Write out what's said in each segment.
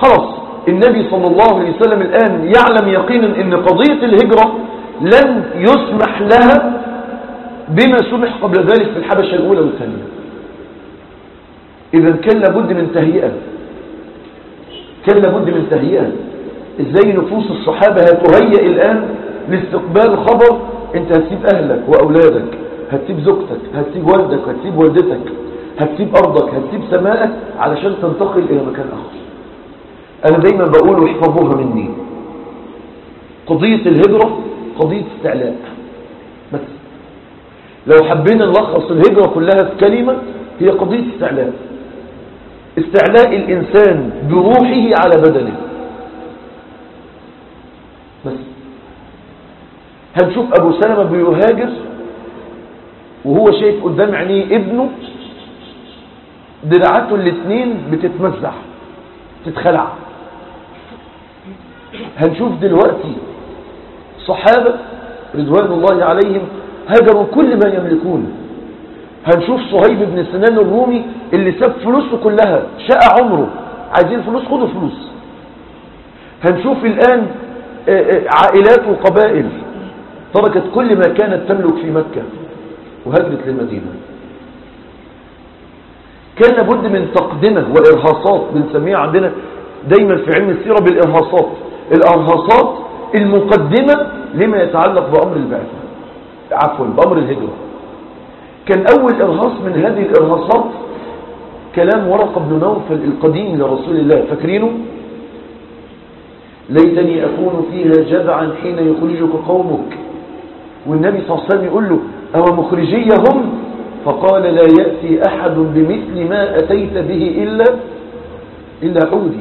خلاص النبي صلى الله عليه وسلم الآن يعلم يقينا ان قضية الهجرة لن يسمح لها بما سمح قبل ذلك في الحبشة الأولى والثانية إذا كان لابد من تهيئة كان لابد من تهيئة ازاي نفوس الصحابة هتهيئ الآن لاستقبال خبر انت هتسيب أهلك وأولادك هتسيب زوجتك هتسيب والدك هتسيب والدتك هتسيب أرضك هتسيب سماءك علشان تنتقل إلى مكان آخر أنا دايما بقول واحفظوها مني قضية الهجرة قضية استعلاء بس لو حبينا نلخص الهجرة كلها في كلمة هي قضية استعلاء استعلاء الإنسان بروحه على بدنه بس هنشوف أبو سلمة بيهاجر وهو شايف قدام عينيه ابنه دراعاته الاثنين بتتمزح تتخلع هنشوف دلوقتي صحابة رضوان الله عليهم هجروا كل ما يملكون هنشوف صهيب بن سنان الرومي اللي ساب فلوسه كلها شقى عمره عايزين فلوس خدوا فلوس هنشوف الآن عائلات وقبائل تركت كل ما كانت تملك في مكة وهجرت للمدينة كان لابد من تقدمة وإرهاصات بنسميها عندنا دايما في علم السيرة بالإرهاصات الإرهاصات المقدمة لما يتعلق بأمر البعثة عفوا بأمر الهجرة كان أول إرهاص من هذه الإرهاصات كلام ورقة بن نوفل القديم لرسول الله فاكرينه ليتني أكون فيها جدعا حين يخرجك قومك والنبي صلى الله عليه وسلم يقول له أو مخرجي هم فقال لا يأتي أحد بمثل ما أتيت به إلا إلا عودي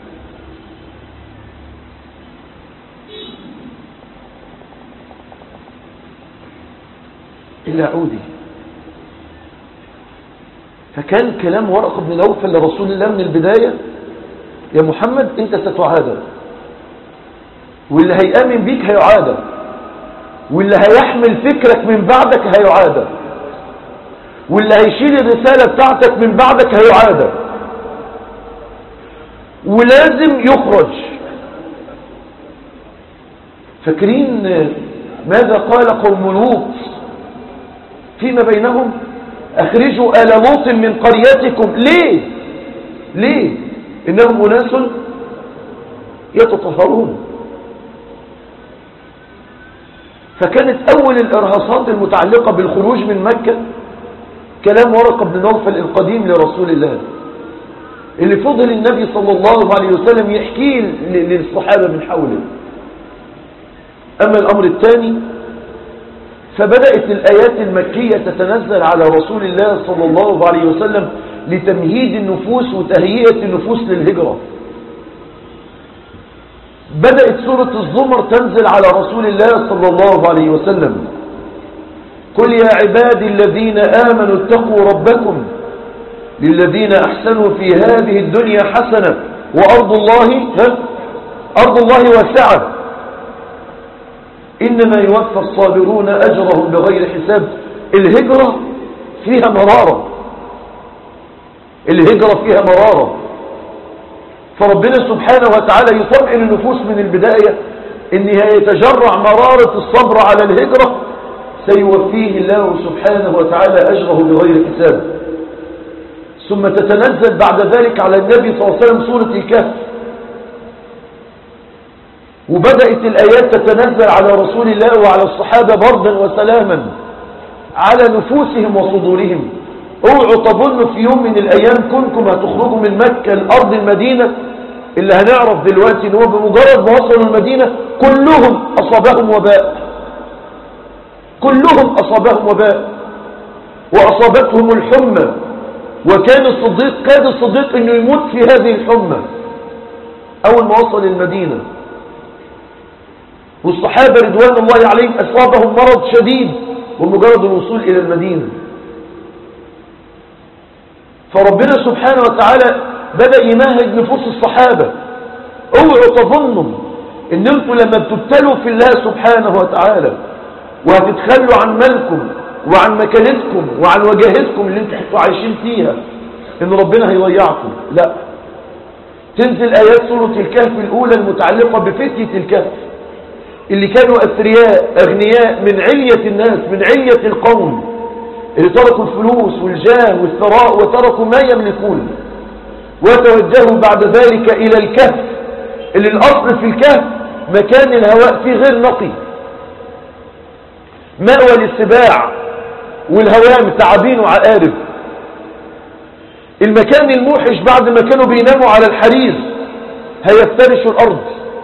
إلا عودي فكان كلام ورقة بن نوفل لرسول الله من البداية يا محمد انت ستعادى واللي هيأمن بيك هيعادى واللي هيحمل فكرك من بعدك هيعادى واللي هيشيل الرسالة بتاعتك من بعدك هيعادى ولازم يخرج فاكرين ماذا قال قوم لوط فيما بينهم اخرجوا آل لوط من قريتكم ليه ليه انهم اناس يتطهرون فكانت اول الارهاصات المتعلقة بالخروج من مكة كلام ورقة بن نوفل القديم لرسول الله اللي فضل النبي صلى الله عليه وسلم يحكيه للصحابة من حوله أما الأمر الثاني فبدأت الآيات المكية تتنزل على رسول الله صلى الله عليه وسلم لتمهيد النفوس وتهيئة النفوس للهجرة بدأت سورة الزمر تنزل على رسول الله صلى الله عليه وسلم قل يا عبادي الذين آمنوا اتقوا ربكم للذين أحسنوا في هذه الدنيا حسنة وأرض الله ها؟ أرض الله واسعة إنما يوفى الصابرون أجرهم بغير حساب الهجرة فيها مرارة الهجرة فيها مرارة فربنا سبحانه وتعالى يطمئن النفوس من البداية إنها يتجرع مرارة الصبر على الهجرة سيوفيه الله سبحانه وتعالى أجره بغير حساب ثم تتنزل بعد ذلك على النبي صلى الله عليه وسلم سورة الكهف وبدأت الآيات تتنزل على رسول الله وعلى الصحابة بردا وسلاما على نفوسهم وصدورهم اوعوا تظنوا في يوم من الأيام كنكم هتخرجوا من مكة الأرض المدينة اللي هنعرف دلوقتي ان هو بمجرد ما وصلوا المدينة كلهم أصابهم وباء كلهم أصابهم وباء وأصابتهم الحمى وكان الصديق كاد الصديق انه يموت في هذه الحمى اول ما وصل المدينة والصحابة رضوان الله عليهم اصابهم مرض شديد بمجرد الوصول الى المدينة فربنا سبحانه وتعالى بدأ يمهد نفوس الصحابة اوعوا تظنوا ان انتوا لما بتبتلوا في الله سبحانه وتعالى وهتتخلوا عن مالكم وعن مكانتكم وعن وجاهتكم اللي انتوا عايشين فيها ان ربنا هيضيعكم لا تنزل آيات سورة الكهف الأولى المتعلقة بفتية الكهف اللي كانوا أثرياء أغنياء من علية الناس من علية القوم اللي تركوا الفلوس والجاه والثراء وتركوا ما يملكون وتوجهوا بعد ذلك إلى الكهف اللي الأصل في الكهف مكان الهواء فيه غير نقي مأوى للسباع والهوام تعابين وعقارب المكان الموحش بعد ما كانوا بيناموا على الحرير هيفترشوا الأرض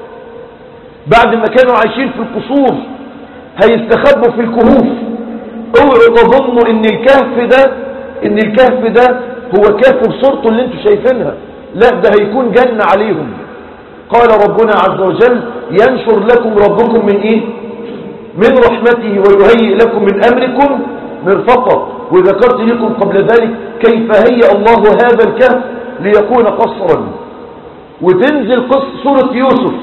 بعد ما كانوا عايشين في القصور هيستخبوا في الكهوف اوعوا تظنوا ان الكهف ده ان الكهف ده هو كهف بصورته اللي انتوا شايفينها لا ده هيكون جنة عليهم قال ربنا عز وجل ينشر لكم ربكم من ايه من رحمته ويهيئ لكم من امركم مرفقا وذكرت لكم قبل ذلك كيف هيأ الله هذا الكهف ليكون قصرا وتنزل قص سورة يوسف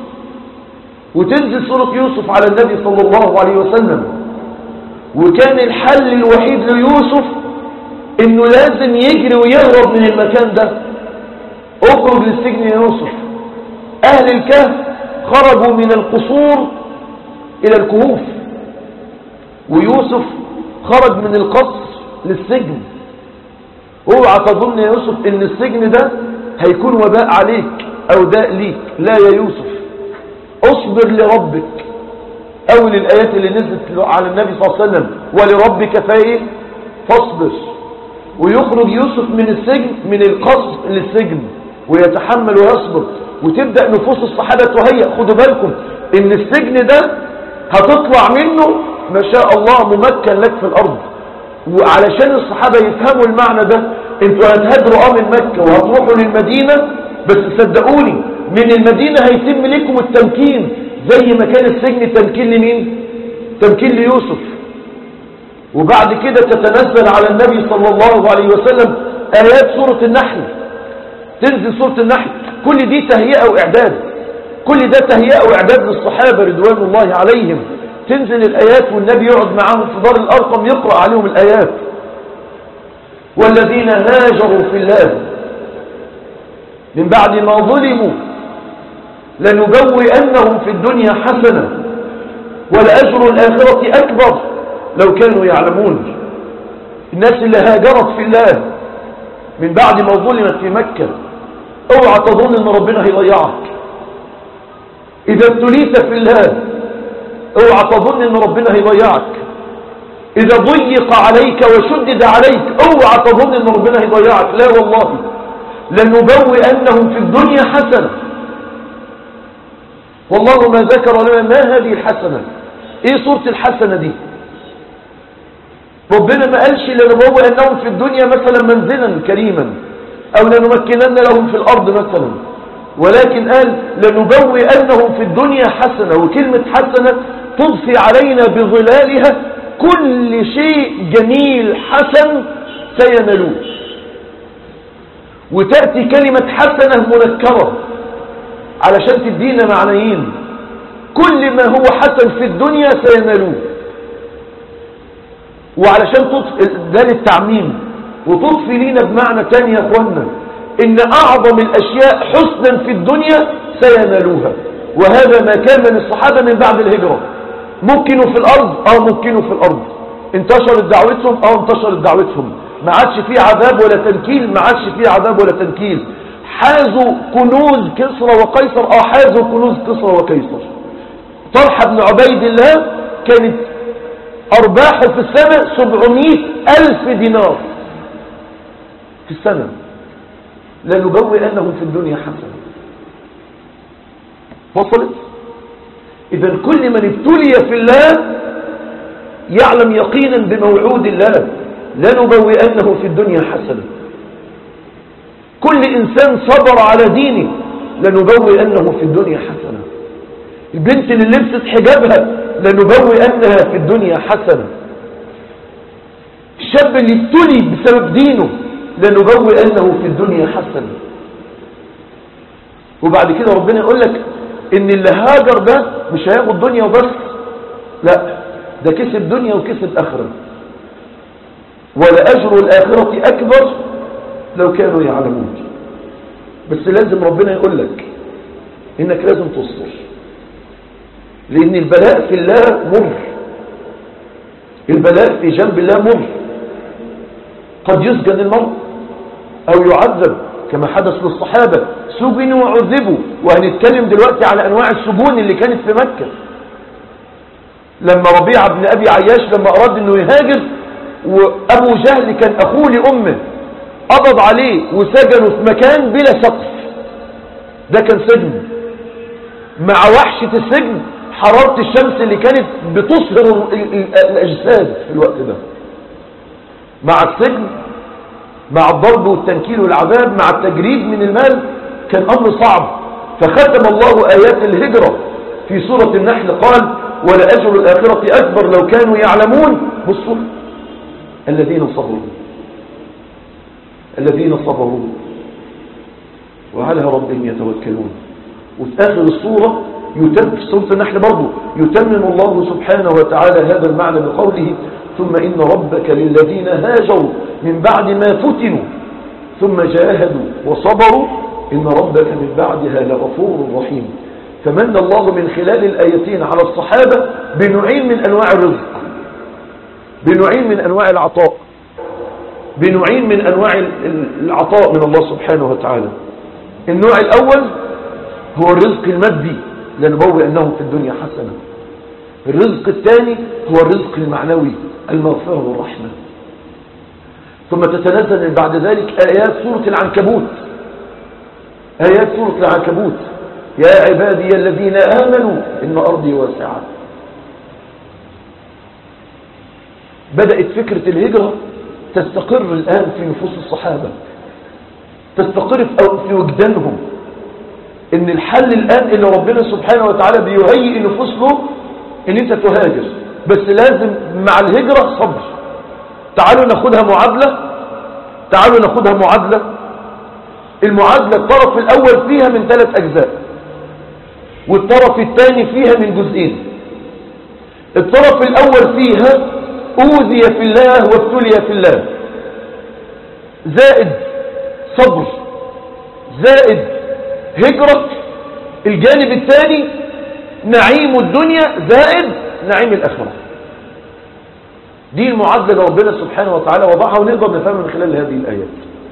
وتنزل سورة يوسف على النبي صلى الله عليه وسلم وكان الحل الوحيد ليوسف انه لازم يجري ويهرب من المكان ده اخرج للسجن يا يوسف اهل الكهف خرجوا من القصور الى الكهوف ويوسف خرج من القصر للسجن اوعى تظن يا يوسف ان السجن ده هيكون وباء عليك او داء ليك لا يا يوسف اصبر لربك اول الايات اللي نزلت على النبي صلى الله عليه وسلم ولربك فايه فاصبر ويخرج يوسف من السجن من القصر للسجن ويتحمل ويصبر وتبدأ نفوس الصحابة تهيأ خدوا بالكم ان السجن ده هتطلع منه ما شاء الله ممكن لك في الارض وعلشان الصحابة يفهموا المعنى ده انتوا هتهاجروا اه من مكة وهتروحوا للمدينة بس صدقوني من المدينة هيتم لكم التمكين زي ما كان السجن تمكين لمين تمكين ليوسف وبعد كده تتنزل على النبي صلى الله عليه وسلم آيات سورة النحل تنزل سورة النحل كل دي تهيئة وإعداد كل ده تهيئة وإعداد للصحابة رضوان الله عليهم تنزل الآيات والنبي يقعد معاهم في دار الأرقم يقرأ عليهم الآيات والذين هاجروا في الله من بعد ما ظلموا لنبوئنهم في الدنيا حسنة ولأجر الآخرة أكبر لو كانوا يعلمون الناس اللي هاجرت في الله من بعد ما ظلمت في مكة اوعى تظن ان ربنا هيضيعك اذا ابتليت في الله اوعى تظن ان ربنا هيضيعك اذا ضيق عليك وشدد عليك اوعى تظن ان ربنا هيضيعك لا والله لنبوئنهم في الدنيا حسنة والله ما ذكر لنا ما هذه الحسنة ايه صورة الحسنة دي ربنا ما قالش لنبوئنهم في الدنيا مثلا منزلا كريما او لنمكنن لهم في الارض مثلا ولكن قال لنبوئنهم في الدنيا حسنة وكلمة حسنة تضفي علينا بظلالها كل شيء جميل حسن سينالوه وتأتي كلمة حسنة منكرة علشان تدينا معنيين كل ما هو حسن في الدنيا سينالوه وعلشان تطفي ده للتعميم وتضفي لينا بمعنى تاني يا اخوانا ان اعظم الاشياء حسنا في الدنيا سينالوها وهذا ما كان من الصحابة من بعد الهجرة ممكنوا في الارض اه ممكنوا في الارض انتشرت دعوتهم اه انتشرت دعوتهم ما عادش فيه عذاب ولا تنكيل ما عادش فيه عذاب ولا تنكيل حازوا كنوز كسرى وقيصر اه حازوا كنوز كسرى وقيصر طلحة بن عبيد الله كانت ارباحه في السنة 700 الف دينار في السنة لنبوئنهم في الدنيا حسنة وصلت إذا كل من ابتلي في الله يعلم يقينا بموعود الله لنبوئنه في الدنيا حسنة كل إنسان صبر على دينه لنبوئنه في الدنيا حسنة البنت اللي لبست حجابها لنبوئنها في الدنيا حسنة الشاب اللي ابتلي بسبب دينه لنبوئنه في الدنيا حسنة وبعد كده ربنا يقول لك ان اللي هاجر ده مش هياخد دنيا وبس لا ده كسب دنيا وكسب اخرة ولأجر الآخرة أكبر لو كانوا يعلمون بس لازم ربنا يقول لك انك لازم تصبر لان البلاء في الله مر البلاء في جنب الله مر قد يسجن المرء او يعذب كما حدث للصحابة سجنوا وعذبوا وهنتكلم دلوقتي على انواع السجون اللي كانت في مكة لما ربيع بن ابي عياش لما اراد انه يهاجر وابو جهل كان اخوه لامه قبض عليه وسجنه في مكان بلا سقف ده كان سجن مع وحشة السجن حرارة الشمس اللي كانت بتصهر الأجساد في الوقت ده مع السجن مع الضرب والتنكيل والعذاب مع التجريد من المال كان أمر صعب فختم الله آيات الهجرة في سورة النحل قال ولأجر الآخرة أكبر لو كانوا يعلمون بصوا الذين صبروا الذين صبروا وعلى ربهم يتوكلون وفي آخر الصورة يتم في سورة النحل برضه يتمم الله سبحانه وتعالى هذا المعنى بقوله ثم إن ربك للذين هاجروا من بعد ما فتنوا ثم جاهدوا وصبروا إن ربك من بعدها لغفور رحيم فمن الله من خلال الآيتين على الصحابة بنوعين من أنواع الرزق بنوعين من أنواع العطاء بنوعين من أنواع العطاء من الله سبحانه وتعالى النوع الأول هو الرزق المادي لنبوئ أنه في الدنيا حسنة الرزق الثاني هو الرزق المعنوي المغفرة والرحمة ثم تتنزل من بعد ذلك آيات سورة العنكبوت آيات سورة العنكبوت يا عبادي الذين آمنوا إن أرضي واسعة بدأت فكرة الهجرة تستقر الآن في نفوس الصحابة تستقر في وجدانهم ان الحل الآن اللي ربنا سبحانه وتعالى بيهيئ النفوس له ان انت تهاجر بس لازم مع الهجرة صبر تعالوا ناخدها معادلة تعالوا ناخدها معادلة المعادلة الطرف الأول فيها من ثلاث أجزاء والطرف الثاني فيها من جزئين الطرف الأول فيها أوذي في الله وابتلي في الله زائد صبر زائد هجرة الجانب الثاني نعيم الدنيا زائد نعيم الآخرة دي المعادلة اللي ربنا سبحانه وتعالى وضعها ونقدر نفهمها من خلال هذه الآيات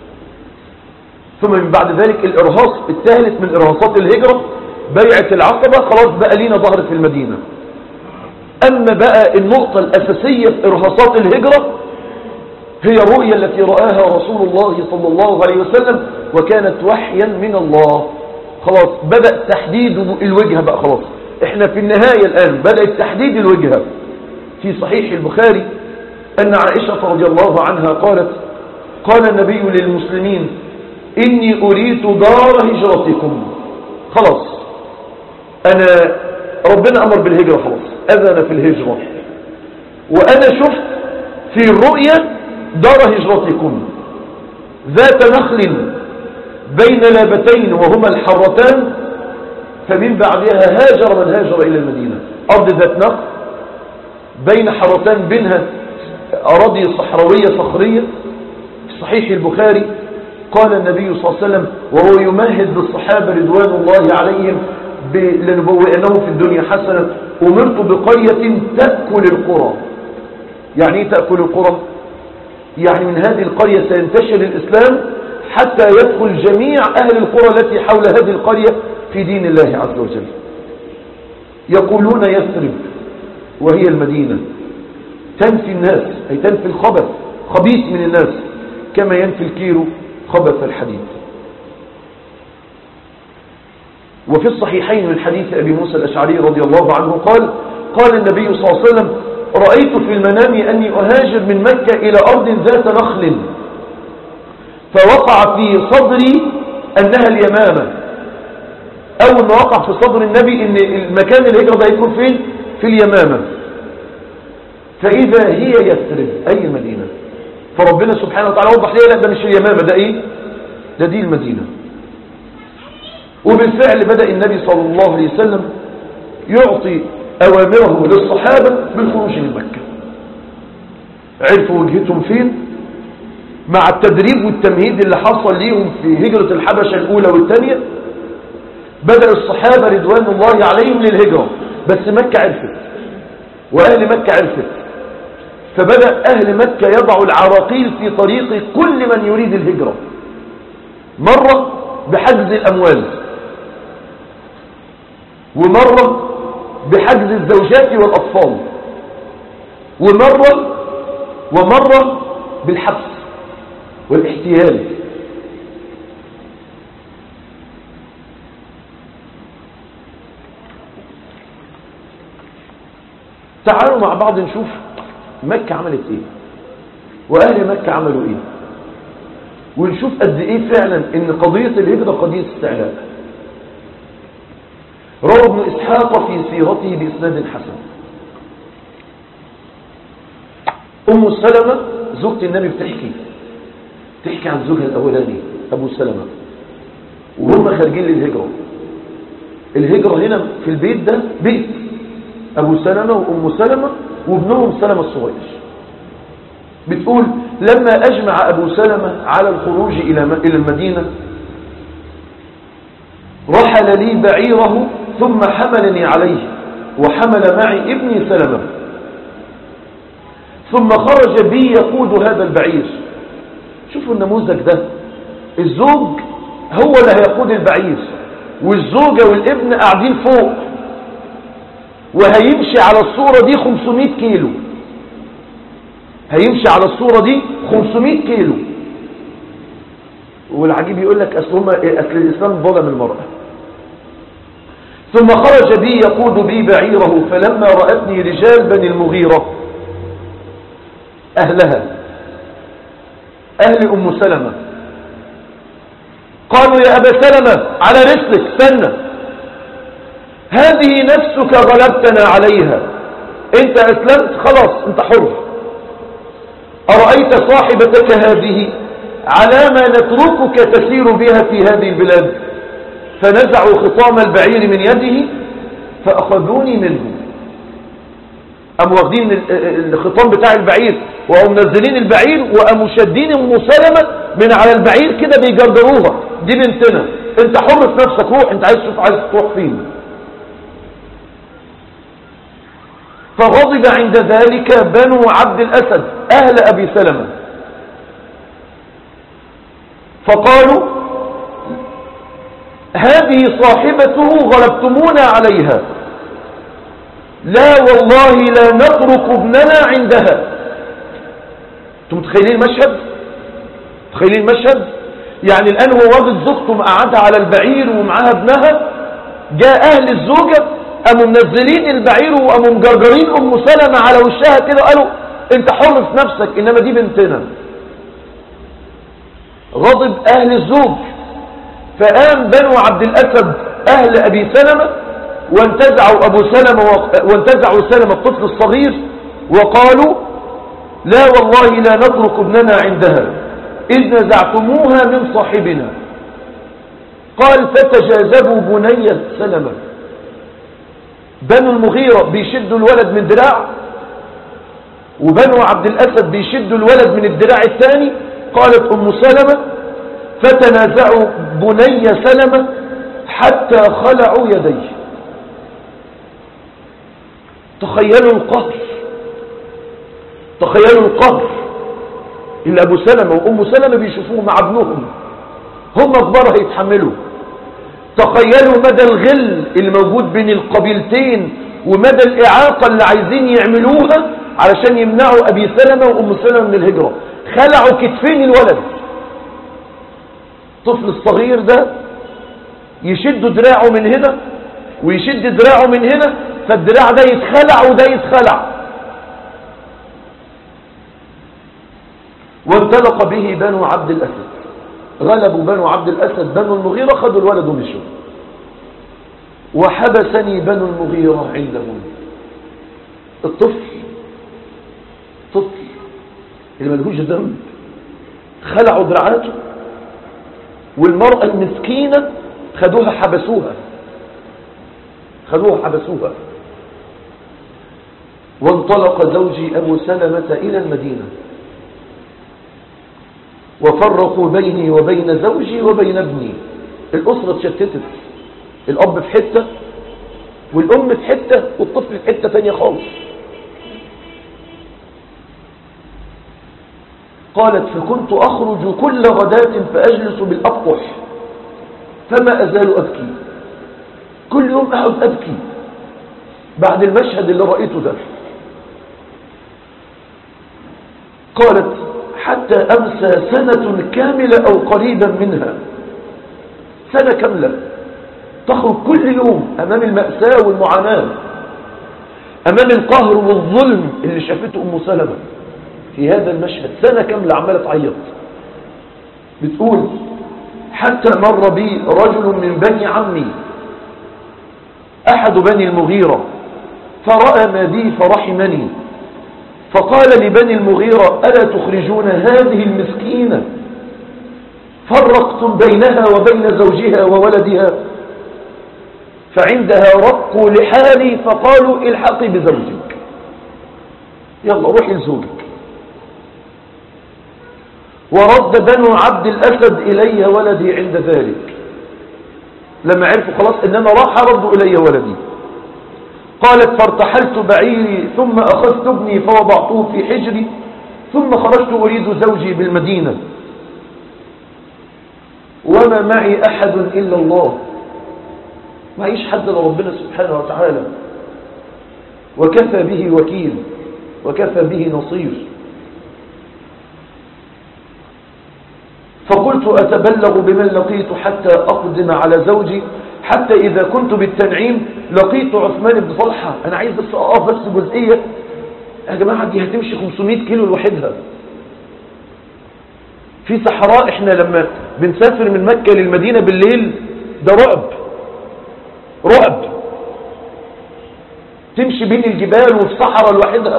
ثم من بعد ذلك الإرهاص الثالث من إرهاصات الهجرة بيعة العقبة خلاص بقى لينا ظهر في المدينة أما بقى النقطة الأساسية في إرهاصات الهجرة هي الرؤية التي رآها رسول الله صلى الله عليه وسلم وكانت وحيا من الله خلاص بدأ تحديد الوجهة بقى خلاص احنا في النهاية الآن بدأ تحديد الوجهة في صحيح البخاري أن عائشة رضي الله عنها قالت قال النبي للمسلمين إني أريد دار هجرتكم خلاص أنا ربنا أمر بالهجرة خلاص أذن في الهجرة وأنا شفت في الرؤية دار هجرتكم ذات نخل بين لابتين وهما الحرتان فمن بعدها هاجر من هاجر إلى المدينة أرض ذات نخل بين حرتان بينها أراضي صحراوية صخرية في صحيح البخاري قال النبي صلى الله عليه وسلم وهو يمهد للصحابة رضوان الله عليهم لنبوئنهم في الدنيا حسنة أمرت بقرية تأكل القرى يعني ايه تأكل القرى يعني من هذه القرية سينتشر الإسلام حتى يدخل جميع أهل القرى التي حول هذه القرية في دين الله عز وجل يقولون يثرب وهي المدينة تنفي الناس أي تنفي الخبث خبيث من الناس كما ينفي الكيرو خبث الحديد وفي الصحيحين من حديث أبي موسى الأشعري رضي الله عنه قال قال النبي صلى الله عليه وسلم رأيت في المنام أني أهاجر من مكة إلى أرض ذات نخل فوقع في صدري أنها اليمامة أول ما وقع في صدر النبي أن المكان الهجرة ده يكون فين في اليمامة فإذا هي يثرب أي مدينة فربنا سبحانه وتعالى وضح لي لا ده مش اليمامة ده إيه ده دي المدينة وبالفعل بدأ النبي صلى الله عليه وسلم يعطي أوامره للصحابة بالخروج من مكة عرفوا وجهتهم فين مع التدريب والتمهيد اللي حصل ليهم في هجرة الحبشة الأولى والثانية بدأ الصحابة رضوان الله عليهم للهجرة بس مكة عرفت وأهل مكة عرفت فبدأ أهل مكة يضعوا العراقيل في طريق كل من يريد الهجرة مرة بحجز الأموال ومرة بحجز الزوجات والأطفال ومرة ومرة بالحبس والاحتيال تعالوا مع بعض نشوف مكة عملت ايه واهل مكة عملوا ايه ونشوف قد ايه فعلا ان قضية الهجرة قضية استعلاء روى ابن اسحاق في سيرته باسناد حسن ام سلمة زوجة النبي بتحكي تحكي عن زوجها الاولاني ابو سلمة وهم خارجين للهجرة الهجرة هنا في البيت ده بيت ابو سلمة وام سلمة وابنهم سلمة الصغير بتقول لما أجمع أبو سلمة على الخروج إلى إلى المدينة رحل لي بعيره ثم حملني عليه وحمل معي ابني سلمة ثم خرج بي يقود هذا البعير شوفوا النموذج ده الزوج هو اللي هيقود البعير والزوجة والابن قاعدين فوق وهيمشي على الصورة دي 500 كيلو هيمشي على الصورة دي 500 كيلو والعجيب يقول لك أصل, هم أصل الإسلام ظلم المرأة ثم خرج بي يقود بي بعيره فلما رأتني رجال بني المغيرة أهلها أهل أم سلمة قالوا يا أبا سلمة على رسلك سنة هذه نفسك غلبتنا عليها انت أسلمت خلاص انت حر أرأيت صاحبتك هذه على ما نتركك تسير بها في هذه البلاد فنزعوا خطام البعير من يده فأخذوني منه أم واخدين الخطام بتاع البعير وأم منزلين البعير وأم شادين أم سلمة من على البعير كده بيجردروها دي بنتنا انت حر في نفسك روح انت عايز تشوف عايز تروح فين فغضب عند ذلك بنو عبد الأسد أهل أبي سلمة فقالوا هذه صاحبته غلبتمونا عليها لا والله لا نترك ابننا عندها انتم متخيلين المشهد متخيلين المشهد يعني الآن هو واخد زوجته مقعدها على البعير ومعاها ابنها جاء أهل الزوجة قاموا منزلين البعير وقاموا مجرجرين ام سلمة على وشها كده وقالوا انت حر في نفسك انما دي بنتنا غضب اهل الزوج فقام بنو عبد الاسد اهل ابي سلمة وانتزعوا ابو سلمة و... وانتزعوا سلمة الطفل الصغير وقالوا لا والله لا نترك ابننا عندها اذ نزعتموها من صاحبنا قال فتجاذبوا بني سلمة بنو المغيرة بيشدوا الولد من دراع وبنو عبد الأسد بيشدوا الولد من الدراع الثاني قالت أم سلمة فتنازعوا بني سلمة حتى خلعوا يديه تخيلوا القهر تخيلوا القهر اللي أبو سلمة وأم سلمة بيشوفوه مع ابنهم هم كبار هيتحملوا تخيلوا مدى الغل اللي موجود بين القبيلتين ومدى الإعاقة اللي عايزين يعملوها علشان يمنعوا أبي سلمة وأم سلمة من الهجرة خلعوا كتفين الولد الطفل الصغير ده يشد دراعه من هنا ويشد دراعه من هنا فالدراع ده يتخلع وده يتخلع وانطلق به بنو عبد الأسد غلبوا بنو عبد الأسد بنو المغيرة خدوا الولد ومشوا وحبسني بنو المغيرة عندهم الطفل طفل اللي ملهوش ذنب خلعوا دراعاته والمرأة المسكينة خدوها حبسوها خدوها حبسوها وانطلق زوجي أبو سلمة إلى المدينة وفرقوا بيني وبين زوجي وبين ابني الأسرة اتشتتت الأب في حتة والأم في حتة والطفل في حتة تانية خالص قالت فكنت أخرج كل غداة فأجلس بالأبطح فما أزال أبكي كل يوم أقعد أبكي بعد المشهد اللي رأيته ده قالت حتى أمسى سنة كاملة أو قريبا منها سنة كاملة تخرج كل يوم أمام المأساة والمعاناة أمام القهر والظلم اللي شافته أم سلمة في هذا المشهد سنة كاملة عمالة تعيط بتقول حتى مر بي رجل من بني عمي أحد بني المغيرة فرأى ما بي فرحمني فقال لبني المغيرة ألا تخرجون هذه المسكينة فرقتم بينها وبين زوجها وولدها فعندها رقوا لحالي فقالوا الحقي بزوجك يلا روحي لزوجك ورد بنو عبد الأسد إلي ولدي عند ذلك لما عرفوا خلاص إنما راح ردوا إلي ولدي قالت فارتحلت بعيري ثم أخذت ابني فوضعته في حجري ثم خرجت أريد زوجي بالمدينة وما معي أحد إلا الله معيش حد إلا ربنا سبحانه وتعالى وكفى به وكيل وكفى به نصير فقلت أتبلغ بمن لقيت حتى أقدم على زوجي حتى إذا كنت بالتنعيم لقيت عثمان بن طلحة أنا عايز بس أقف بس جزئية يا جماعة دي هتمشي 500 كيلو لوحدها في صحراء احنا لما بنسافر من مكة للمدينة بالليل ده رعب رعب تمشي بين الجبال وفي صحراء لوحدها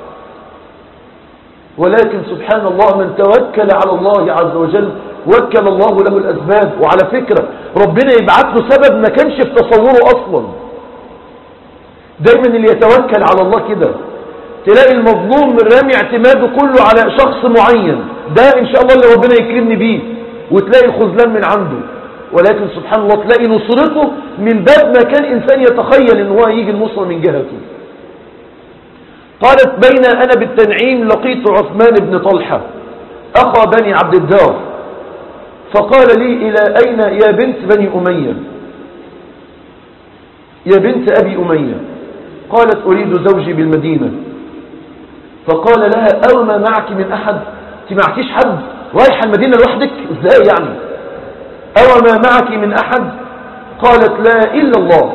ولكن سبحان الله من توكل على الله عز وجل وكل الله له الأسباب وعلى فكرة ربنا يبعث له سبب ما كانش في تصوره أصلا دايما اللي يتوكل على الله كده تلاقي المظلوم من رامي اعتماده كله على شخص معين ده ان شاء الله اللي ربنا يكرمني بيه وتلاقي الخذلان من عنده ولكن سبحان الله تلاقي نصرته من باب ما كان انسان يتخيل ان هو يجي النصر من جهته قالت بين انا بالتنعيم لقيت عثمان بن طلحة اخا بني عبد الدار فقال لي الى اين يا بنت بني امية يا بنت ابي امية قالت اريد زوجي بالمدينة فقال لها أو ما معك من أحد انت معكيش حد رايحة المدينة لوحدك ازاي يعني أو ما معك من أحد قالت لا إلا الله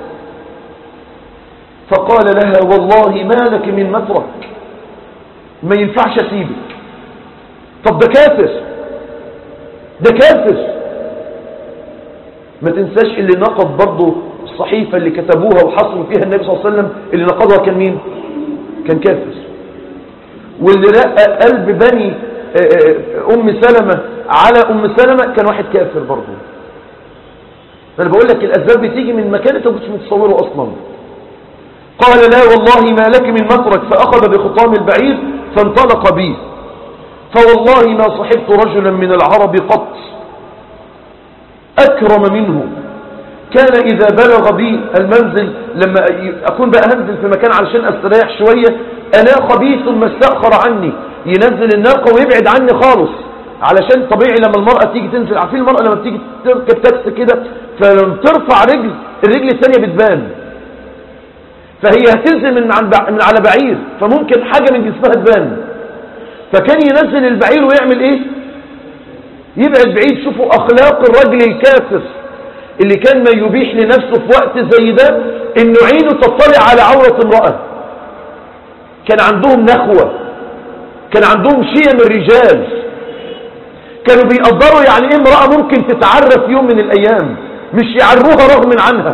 فقال لها والله ما لك من مترك ما ينفعش أسيبك طب ده كافر ده كافر ما تنساش اللي نقض برضه الصحيفة اللي كتبوها وحصروا فيها النبي صلى الله عليه وسلم اللي نقضها كان مين كان كافر واللي رقى قلب بني ام سلمة على ام سلمة كان واحد كافر برضه انا بقول لك الاسباب بتيجي من مكان انت كنتش متصوره اصلا قال لا والله ما لك من مترك فاخذ بخطام البعير فانطلق بي فوالله ما صحبت رجلا من العرب قط اكرم منه كان إذا بلغ بي المنزل لما أكون بقى هنزل في مكان علشان أستريح شوية أناق بي ثم استأخر عني ينزل الناقة ويبعد عني خالص علشان طبيعي لما المرأة تيجي تنزل عارفين المرأة لما بتيجي تركب تاكس كده فلما ترفع رجل الرجل الثانية بتبان فهي هتنزل من, عن من على بعير فممكن حاجة من جسمها تبان فكان ينزل البعير ويعمل ايه يبعد بعيد شوفوا أخلاق الرجل الكافر اللي كان ما يبيح لنفسه في وقت زي ده انه عينه تطلع على عورة امرأة كان عندهم نخوة كان عندهم شيء من الرجال كانوا بيقدروا يعني ايه امرأة ممكن تتعرف يوم من الايام مش يعروها رغم عنها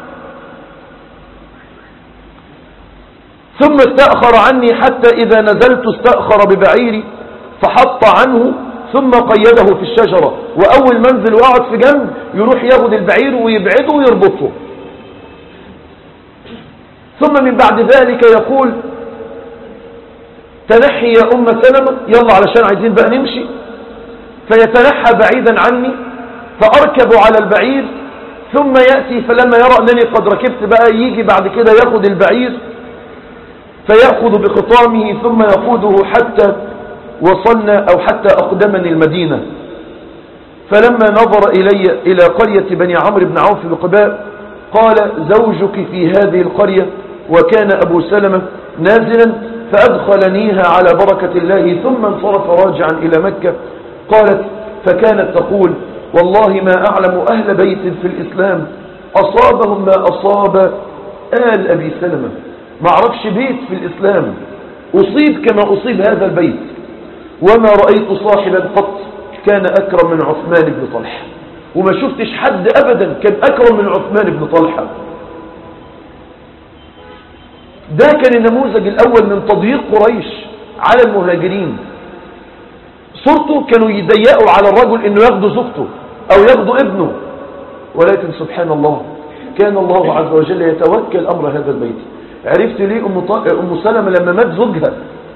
ثم استأخر عني حتى اذا نزلت استأخر ببعيري فحط عنه ثم قيده في الشجرة وأول منزل وقعد في جنب يروح ياخد البعير ويبعده ويربطه ثم من بعد ذلك يقول تنحي يا أم سلمة يلا علشان عايزين بقى نمشي فيتنحى بعيدا عني فأركب على البعير ثم يأتي فلما يرى أنني قد ركبت بقى يجي بعد كده يأخذ البعير فيأخذ بخطامه ثم يقوده حتى وصلنا أو حتى أقدمني المدينة فلما نظر إلي إلى قرية بني عمرو بن عوف بقباء قال زوجك في هذه القرية وكان أبو سلمة نازلا فأدخلنيها على بركة الله ثم انصرف راجعا إلى مكة قالت فكانت تقول والله ما أعلم أهل بيت في الإسلام أصابهم ما أصاب آل أبي سلمة ما أعرفش بيت في الإسلام أصيب كما أصيب هذا البيت وما رأيت صاحبا قط كان أكرم من عثمان بن طلحة وما شفتش حد أبدا كان أكرم من عثمان بن طلحة ده كان النموذج الأول من تضييق قريش على المهاجرين صورته كانوا يضيقوا على الرجل انه ياخدوا زوجته او ياخدوا ابنه ولكن سبحان الله كان الله عز وجل يتوكل امر هذا البيت عرفت ليه ام, ط... أم سلمة لما مات زوجها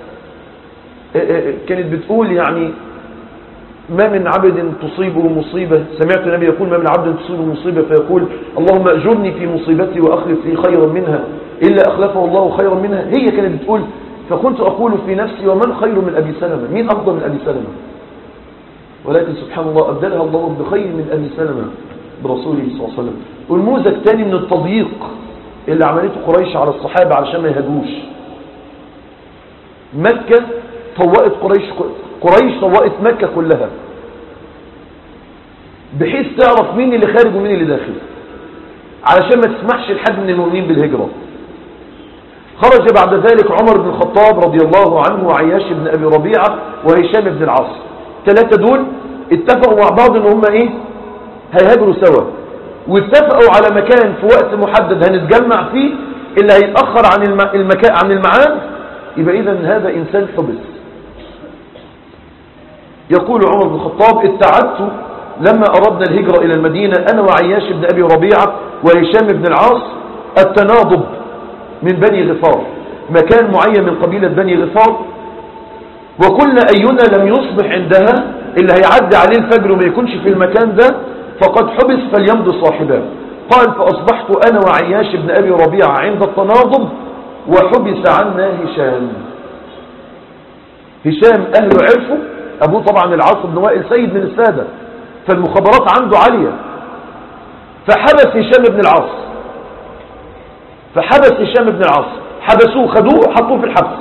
كانت بتقول يعني ما من عبد تصيبه مصيبة سمعت النبي يقول ما من عبد تصيبه مصيبة فيقول اللهم أجرني في مصيبتي وأخلف لي خيرا منها إلا أخلفه الله خيرا منها هي كانت بتقول فكنت أقول في نفسي ومن خير من أبي سلمة مين أفضل من أبي سلمة ولكن سبحان الله أبدلها الله بخير من أبي سلمة برسوله صلى الله عليه وسلم والموزة الثاني من التضييق اللي عملته قريش على الصحابة علشان ما يهاجوش مكة طوقت قريش قريش طوقت مكة كلها بحيث تعرف مين اللي خارج ومين اللي داخل علشان ما تسمحش لحد من المؤمنين بالهجرة خرج بعد ذلك عمر بن الخطاب رضي الله عنه وعياش بن أبي ربيعة وهشام بن العاص ثلاثة دول اتفقوا مع بعض ان هم ايه هيهاجروا سوا واتفقوا على مكان في وقت محدد هنتجمع فيه اللي هيتأخر عن الم... المكان عن الميعاد يبقى اذا هذا انسان حبس يقول عمر بن الخطاب اتعدت لما أردنا الهجرة إلى المدينة أنا وعياش بن أبي ربيعة وهشام بن العاص التناضب من بني غفار مكان معين من قبيلة بني غفار وقلنا أينا لم يصبح عندها اللي هيعدي عليه الفجر وما يكونش في المكان ده فقد حبس فليمضي صاحبه قال فأصبحت أنا وعياش بن أبي ربيعة عند التناضب وحبس عنا هشام هشام أهله عرفوا أبوه طبعا العاص بن وائل سيد من السادة فالمخابرات عنده عالية فحبس هشام بن العاص فحبس هشام بن العاص حبسوه خدوه حطوه في الحبس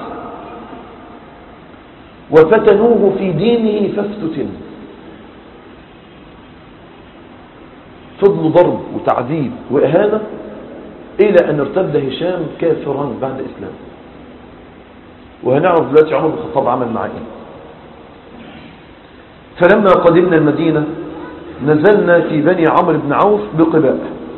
وفتنوه في دينه فافتتن فضلوا ضرب وتعذيب وإهانة إلى أن ارتد هشام كافرا بعد إسلام وهنعرف دلوقتي عمر بن الخطاب عمل معاه ايه فلما قدمنا المدينة نزلنا في بني عمرو بن عوف بقباء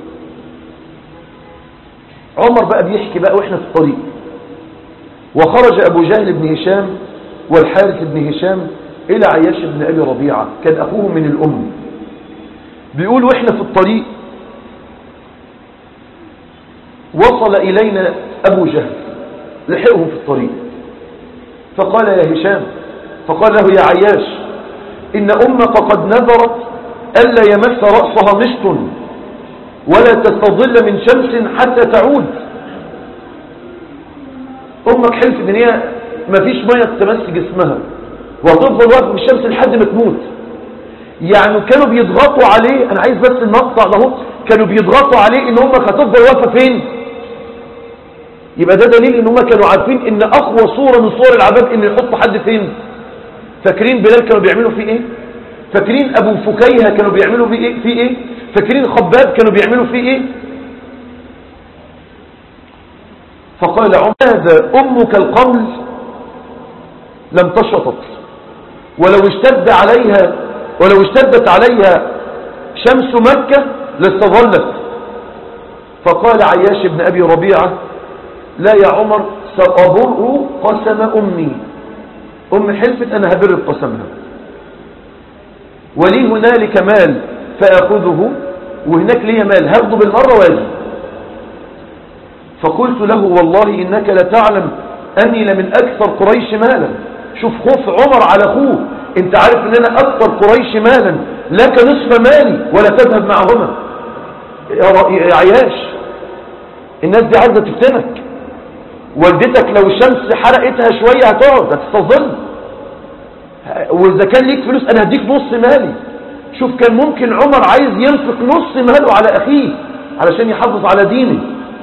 عمر بقى بيحكي بقى واحنا في الطريق وخرج أبو جهل بن هشام والحارث بن هشام إلى عياش بن أبي ربيعة كان أخوه من الأم بيقول وإحنا في الطريق وصل إلينا أبو جهل لحقهم في الطريق فقال يا هشام فقال له يا عياش إن أمك قد نذرت ألا يمس رأسها مشط ولا تستظل من شمس حتى تعود أمك حلفت إن هي مفيش مية تمس جسمها وهتفضل واقف في الشمس لحد ما تموت يعني كانوا بيضغطوا عليه أنا عايز بس المقطع ده كانوا بيضغطوا عليه إن أمك هتفضل واقفة فين يبقى ده دليل إن هم كانوا عارفين إن أقوى صورة من صور العذاب إن يحطوا حد فين فاكرين بلال كانوا بيعملوا فيه إيه فاكرين أبو فكيهة كانوا بيعملوا فيه إيه, فيه إيه؟ فاكرين خباب كانوا بيعملوا فيه إيه فقال عمر هذا أمك القمل لم تشطط ولو اشتد عليها ولو اشتدت عليها شمس مكة لاستظلت فقال عياش بن أبي ربيعة لا يا عمر سأبر قسم أمي أم حلفت أنا هبر بقسمها ولي هنالك مال فأخذه وهناك لي مال هاخده بالمرة واجي فقلت له والله إنك لتعلم أني لمن أكثر قريش مالا شوف خوف عمر على أخوه انت عارف ان انا اكثر قريش مالا لك نصف مالي ولا تذهب معهما يا عياش الناس دي عايزة تفتنك والدتك لو الشمس حرقتها شوية هتقعد هتستظل واذا كان ليك فلوس انا هديك نص مالي شوف كان ممكن عمر عايز ينفق نص ماله على اخيه علشان يحافظ على دينه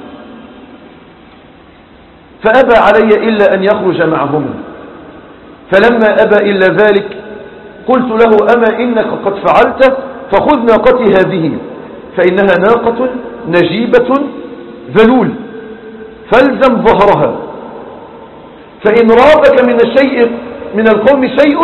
فأبى علي إلا أن يخرج معهما فلما أبى إلا ذلك قلت له أما إنك قد فعلت فخذ ناقتي هذه فإنها ناقة نجيبة ذلول فالزم ظهرها فإن رابك من الشيء من القوم شيء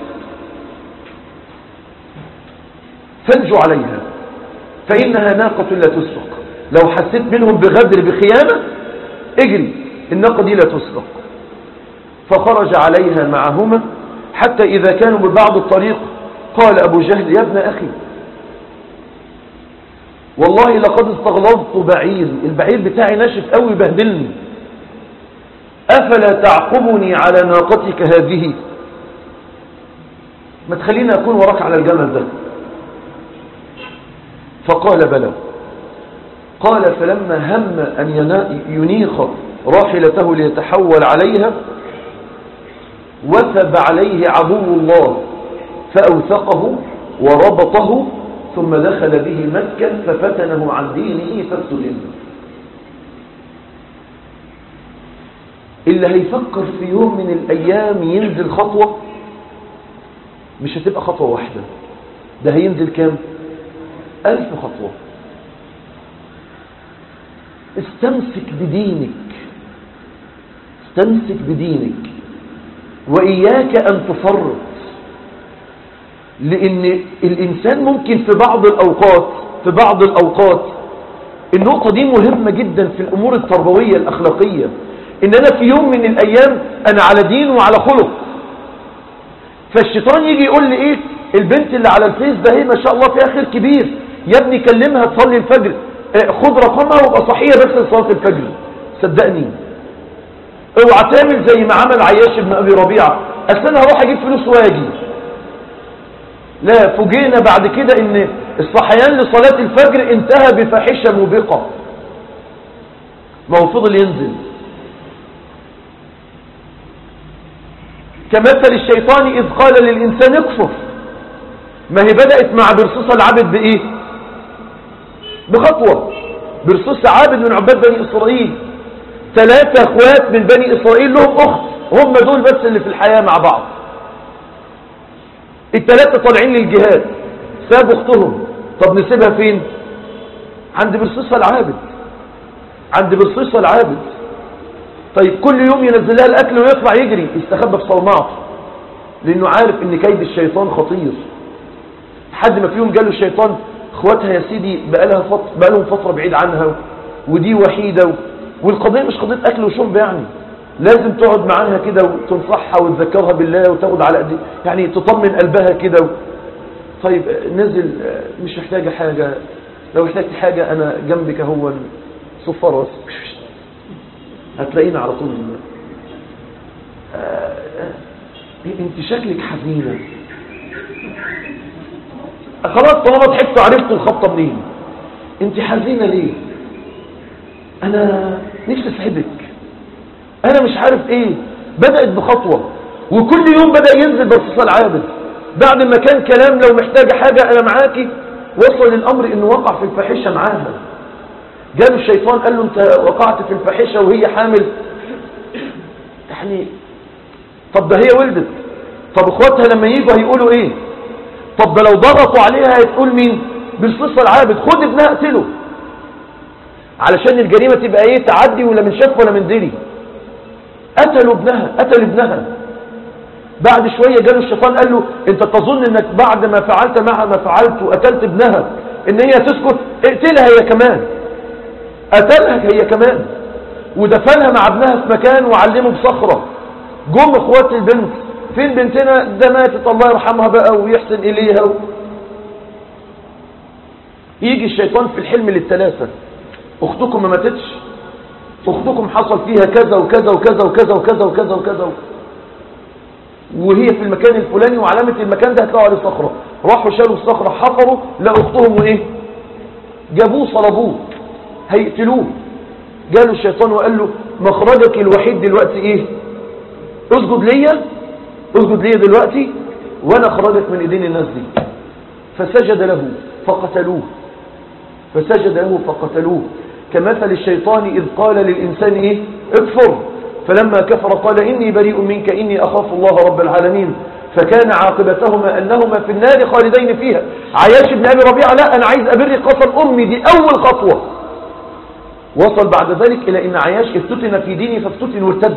فانجو عليها فإنها ناقة لا تسرق لو حسيت منهم بغدر بخيانة اجري الناقة دي لا تسرق فخرج عليها معهما حتى إذا كانوا ببعض الطريق قال أبو جهل يا ابن أخي والله لقد استغلظت بعير البعير بتاعي ناشف قوي بهدلني أفلا تعقبني على ناقتك هذه ما تخليني أكون وراك على الجمل ده فقال بلى قال فلما هم أن ينيخ راحلته ليتحول عليها وثب عليه عدو الله فأوثقه وربطه ثم دخل به مكة ففتنه عن دينه فاستجن اللي هيفكر في يوم من الأيام ينزل خطوة مش هتبقى خطوة واحدة ده هينزل كام ألف خطوة استمسك بدينك استمسك بدينك وإياك أن تفرط لأن الإنسان ممكن في بعض الأوقات في بعض الأوقات النقطة دي مهمة جدا في الأمور التربوية الأخلاقية إن أنا في يوم من الأيام أنا على دين وعلى خلق فالشيطان يجي يقول لي إيه البنت اللي على الفيس ده هي ما شاء الله فيها خير كبير يا ابني كلمها تصلي الفجر خد رقمها وابقى صحية بس لصلاة الفجر صدقني اوعى تعمل زي ما عمل عياش بن ابي ربيعه اصل انا هروح اجيب فلوس واجي لا فوجئنا بعد كده ان الصحيان لصلاة الفجر انتهى بفاحشة موبقة ما هو فضل ينزل كمثل الشيطان إذ قال للإنسان اكفر ما هي بدأت مع برصوصة العبد بإيه بخطوة برصوصة عابد من عباد بني إسرائيل ثلاثة اخوات من بني إسرائيل لهم أخت هم دول بس اللي في الحياة مع بعض الثلاثة طالعين للجهاد سابوا اختهم طب نسيبها فين عند برصيصة العابد عند برصيصة العابد طيب كل يوم ينزل لها الأكل ويطلع يجري يستخبى في صومعته لأنه عارف ان كيد الشيطان خطير لحد ما في يوم جاله الشيطان اخواتها يا سيدي بقالها فترة بقالهم فترة بعيد عنها ودي وحيدة والقضية مش قضية أكل وشرب يعني لازم تقعد معاها كده وتنصحها وتذكرها بالله وتاخد على قد يعني تطمن قلبها كده طيب نزل مش محتاجة حاجة لو احتاجت حاجة أنا جنبك هو صفار بس هتلاقينا على طول آه انت شكلك حزينة خلاص طالما ضحكت عرفت الخبطة منين انت حزينة ليه انا نفسي اسعدك انا مش عارف ايه بدأت بخطوة وكل يوم بدأ ينزل برصاص العابد بعد ما كان كلام لو محتاجة حاجة انا معاكي وصل الامر انه وقع في الفاحشة معاها جاله الشيطان قال له انت وقعت في الفاحشة وهي حامل يعني طب ده هي ولدت طب اخواتها لما يجوا هيقولوا ايه طب ده لو ضغطوا عليها هتقول مين بالصصة العابد خد ابنها اقتله علشان الجريمة تبقى ايه تعدي ولا من شاف ولا من دري قتلوا ابنها قتل ابنها بعد شوية جاله الشيطان قال له انت تظن انك بعد ما فعلت معها ما فعلت وقتلت ابنها ان هي تسكت اقتلها هي كمان قتلها هي كمان ودفنها مع ابنها في مكان وعلمه بصخرة جم اخوات البنت فين بنتنا ده ماتت الله يرحمها بقى ويحسن اليها و... يجي الشيطان في الحلم للثلاثة اختكم ما ماتتش اختكم حصل فيها كذا وكذا وكذا وكذا وكذا وكذا وكذا وهي في المكان الفلاني وعلامة المكان ده هتلاقوا عليه صخرة راحوا شالوا الصخرة حفروا لقوا اختهم وايه جابوه صلبوه هيقتلوه جاله الشيطان وقال له مخرجك الوحيد دلوقتي ايه اسجد ليا اسجد ليا دلوقتي وانا اخرجك من ايدين الناس دي فسجد له فقتلوه فسجد له فقتلوه كمثل الشيطان إذ قال للإنسان إيه اكفر فلما كفر قال إني بريء منك إني أخاف الله رب العالمين فكان عاقبتهما أنهما في النار خالدين فيها عياش بن أبي ربيعة لا أنا عايز أبري قصر أمي دي أول خطوة وصل بعد ذلك إلى أن عياش افتتن في دينه فافتتن وارتد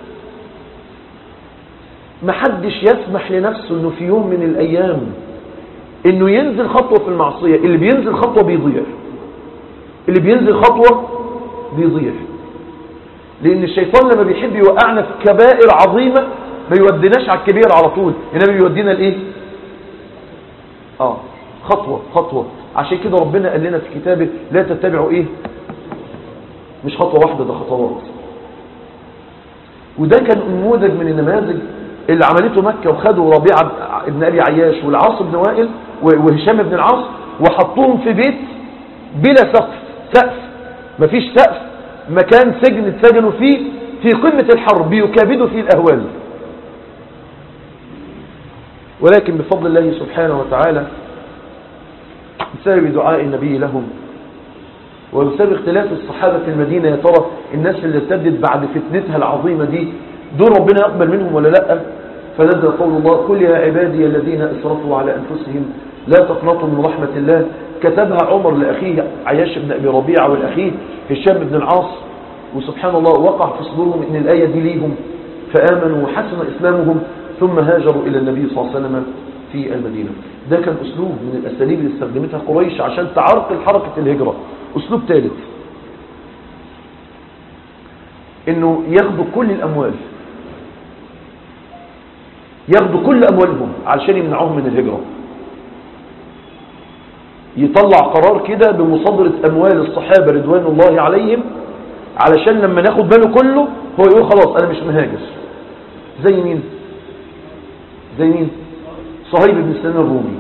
محدش يسمح لنفسه أنه في يوم من الأيام أنه ينزل خطوة في المعصية اللي بينزل خطوة بيضيع اللي بينزل خطوة بيضيع لأن الشيطان لما بيحب يوقعنا في كبائر عظيمة ما يوديناش على الكبير على طول إنما بيودينا لإيه آه خطوة خطوة عشان كده ربنا قال لنا في كتابه لا تتبعوا إيه مش خطوة واحدة ده خطوات وده كان نموذج من النماذج اللي عملته مكة وخدوا ربيعة ابن أبي عياش والعاص بن وائل وهشام بن العاص وحطوهم في بيت بلا سقف سقف مفيش سقف مكان سجن اتسجنوا فيه في قمة الحرب بيكابدوا فيه الأهوال ولكن بفضل الله سبحانه وتعالى بسبب دعاء النبي لهم وبسبب اختلاف الصحابة في المدينة يا ترى الناس اللي ارتدت بعد فتنتها العظيمة دي دول ربنا يقبل منهم ولا لا فنزل قول الله قل يا عبادي الذين اسرفوا على أنفسهم لا تقنطوا من رحمة الله كتبها عمر لأخيه عياش بن أبي ربيعة والأخيه هشام بن العاص وسبحان الله وقع في صدورهم ان الآية دي ليهم فآمنوا وحسن إسلامهم ثم هاجروا إلى النبي صلى الله عليه وسلم في المدينة ده كان أسلوب من الأساليب اللي استخدمتها قريش عشان تعرقل حركة الهجرة أسلوب ثالث انه ياخدوا كل الاموال ياخدوا كل اموالهم علشان يمنعوهم من الهجرة يطلع قرار كده بمصادرة اموال الصحابة رضوان الله عليهم علشان لما ناخد باله كله هو يقول خلاص انا مش مهاجر زي مين زي مين صهيب بن سنان الرومي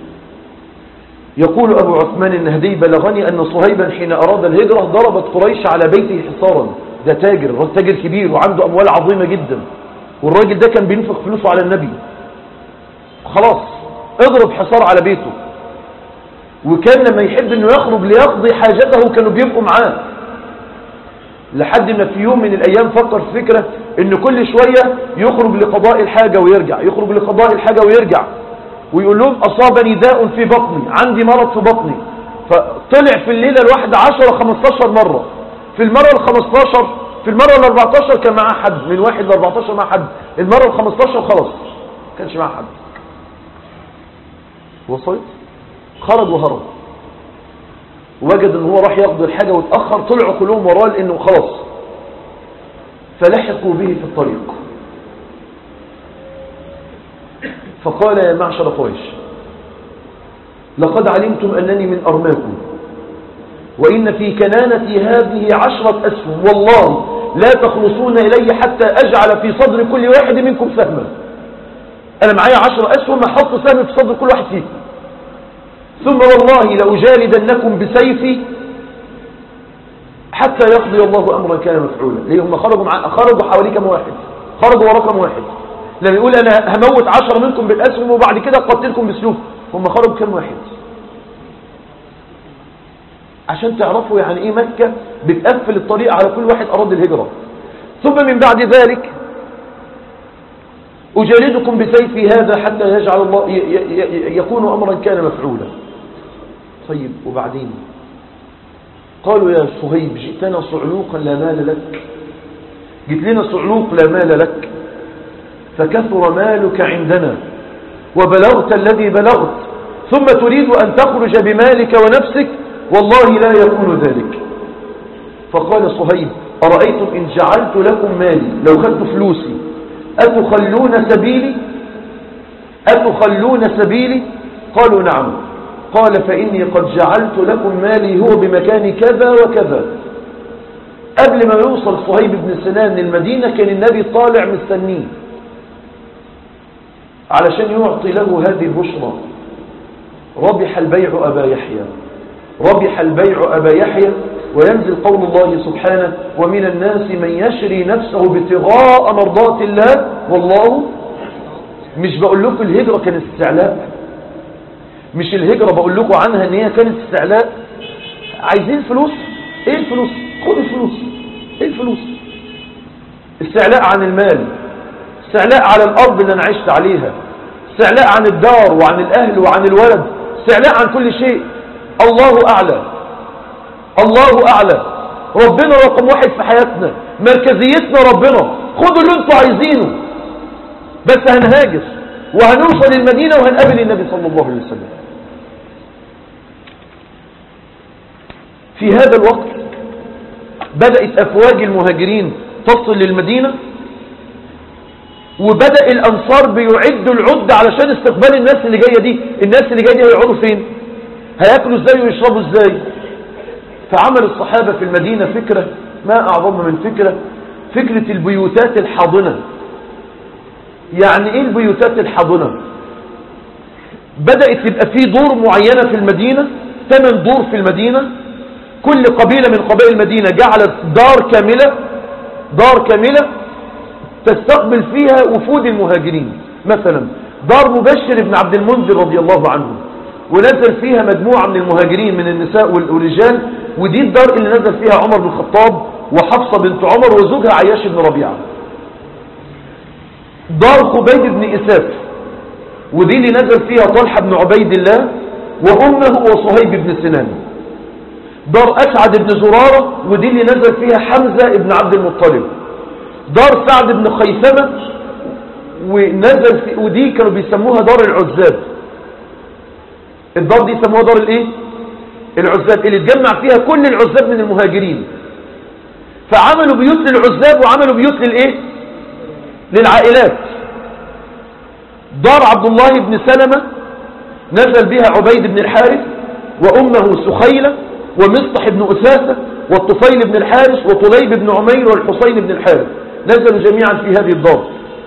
يقول أبو عثمان النهدي بلغني أن صهيبا حين أراد الهجرة ضربت قريش على بيته حصارا ده تاجر راجل تاجر كبير وعنده أموال عظيمة جدا والراجل ده كان بينفق فلوسه على النبي خلاص اضرب حصار على بيته وكان لما يحب انه يخرج ليقضي حاجته كانوا بيبقوا معاه لحد ما في يوم من الايام فكر في فكرة ان كل شوية يخرج لقضاء الحاجة ويرجع يخرج لقضاء الحاجة ويرجع ويقول لهم أصابني داء في بطني عندي مرض في بطني فطلع في الليلة الواحدة 10 15 مرة في المرة ال 15 في المرة ال 14 كان معاه حد من واحد ل 14 مع حد المرة ال 15 خلاص ما كانش معاه حد وصلت خرج وهرب وجد ان هو راح يقضي الحاجة واتأخر طلعوا كلهم وراه لانه خلاص فلحقوا به في الطريق فقال يا معشر قريش لقد علمتم أنني من أرماكم وإن في كنانتي هذه عشرة أسهم والله لا تخلصون إلي حتى أجعل في صدر كل واحد منكم سهما أنا معايا عشر أسهم أحط سهم في صدر كل واحد فيكم ثم والله لأجالدنكم بسيفي حتى يقضي الله أمرا كان مفعولا ليه هم خرجوا, مع... خرجوا حوالي كم واحد خرجوا ورقم واحد لما يقول أنا هموت عشرة منكم بالأسهم وبعد كده قتلكم بسيوف هم خرجوا كم واحد عشان تعرفوا يعني ايه مكة بتقفل الطريق على كل واحد أراد الهجرة ثم من بعد ذلك أجالدكم بسيفي هذا حتى يجعل الله يكون أمرا كان مفعولا طيب وبعدين قالوا يا صهيب جئتنا صعلوقا لا مال لك جئت لنا صعلوق لا مال لك فكثر مالك عندنا وبلغت الذي بلغت ثم تريد أن تخرج بمالك ونفسك والله لا يكون ذلك فقال صهيب أرأيتم إن جعلت لكم مالي لو خدت فلوسي أتخلون سبيلي أتخلون سبيلي قالوا نعم قال فإني قد جعلت لكم مالي هو بمكان كذا وكذا قبل ما يوصل صهيب بن سنان للمدينة كان النبي طالع مستنيه علشان يعطي له هذه البشرى ربح البيع أبا يحيى ربح البيع أبا يحيى وينزل قول الله سبحانه ومن الناس من يشري نفسه ابتغاء مرضات الله والله مش بقول لكم الهجرة كانت استعلاء مش الهجرة بقول لكم عنها ان هي كانت استعلاء عايزين فلوس ايه الفلوس خد الفلوس ايه الفلوس استعلاء عن المال استعلاء على الارض اللي انا عشت عليها استعلاء عن الدار وعن الاهل وعن الولد استعلاء عن كل شيء الله اعلى الله اعلى ربنا رقم واحد في حياتنا مركزيتنا ربنا خدوا اللي انتوا عايزينه بس هنهاجر وهنوصل المدينة وهنقابل النبي صلى الله عليه وسلم في هذا الوقت بدأت أفواج المهاجرين تصل للمدينة وبدأ الأنصار بيعدوا العدة علشان استقبال الناس اللي جاية دي الناس اللي جاية دي هيقعدوا فين هياكلوا ازاي ويشربوا ازاي فعمل الصحابة في المدينة فكرة ما أعظم من فكرة فكرة البيوتات الحاضنة يعني ايه البيوتات الحاضنة بدأت تبقى في دور معينة في المدينة ثمان دور في المدينة كل قبيلة من قبائل المدينة جعلت دار كاملة دار كاملة تستقبل فيها وفود المهاجرين مثلا دار مبشر بن عبد المنذر رضي الله عنه ونزل فيها مجموعة من المهاجرين من النساء والرجال ودي الدار اللي نزل فيها عمر بن الخطاب وحفصة بنت عمر وزوجها عياش بن ربيعة دار خبيب بن إساف ودي اللي نزل فيها طلحة بن عبيد الله وأمه وصهيب بن سنان دار أسعد بن زرارة ودي اللي نزل فيها حمزة بن عبد المطلب دار سعد بن خيثمة ونزل في ودي كانوا بيسموها دار العزاب الدار دي يسموها دار الايه العزاب اللي اتجمع فيها كل العزاب من المهاجرين فعملوا بيوت للعزاب وعملوا بيوت للايه للعائلات دار عبد الله بن سلمة نزل بها عبيد بن الحارث وأمه سخيلة ومصطح بن أساسة والطفيل بن الحارث وطليب بن عمير والحسين بن الحارث نزلوا جميعا في هذه الدار